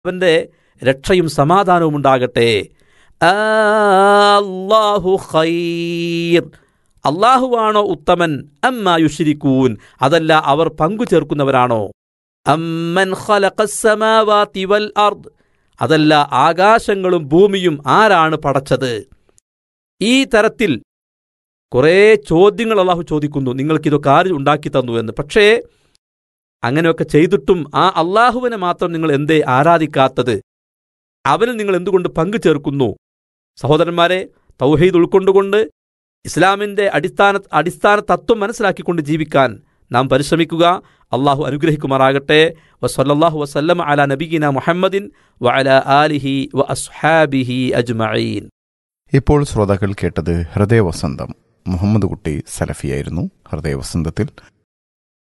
അവന്റെ രക്ഷയും സമാധാനവും ഉണ്ടാകട്ടെ അല്ലാഹു ഖൈർ അള്ളാഹുവാണോ ഉത്തമൻ അമ്മ യുഷിരിക്കൂൻ അതല്ല അവർ പങ്കു ചേർക്കുന്നവരാണോ അമ്മൻ ഖലഖസ്സമാവാതി വൽ അർദ് അതല്ല ആകാശങ്ങളും ഭൂമിയും ആരാണ് പടച്ചത് ഈ തരത്തിൽ കുറേ ചോദ്യങ്ങൾ അള്ളാഹു ചോദിക്കുന്നു നിങ്ങൾക്കിതൊക്കെ ആര് ഉണ്ടാക്കി തന്നു എന്ന് പക്ഷേ അങ്ങനെയൊക്കെ ചെയ്തിട്ടും ആ അള്ളാഹുവിനെ മാത്രം നിങ്ങൾ എന്തേ ആരാധിക്കാത്തത് അവനിൽ നിങ്ങൾ എന്തുകൊണ്ട് പങ്കു ചേർക്കുന്നു സഹോദരന്മാരെ തൗഹീദ് ഉൾക്കൊണ്ടുകൊണ്ട് ഇസ്ലാമിന്റെ അടിസ്ഥാന അടിസ്ഥാന തത്വം മനസ്സിലാക്കിക്കൊണ്ട് ജീവിക്കാൻ നാം പരിശ്രമിക്കുക അള്ളാഹു അനുഗ്രഹിക്കുമാറാകട്ടെ വസല്ലാഹു വസല്ലം അല നബീന മുഹമ്മദിൻ വ അല ആലിഹി വ അസ്ഹാബിഹി അജ്മഈൻ ഇപ്പോൾ ശ്രോതാക്കൾ കേട്ടത് ഹൃദയവസന്തം മുഹമ്മദ് കുട്ടി സലഫിയായിരുന്നു ഹൃദയവസന്തത്തിൽ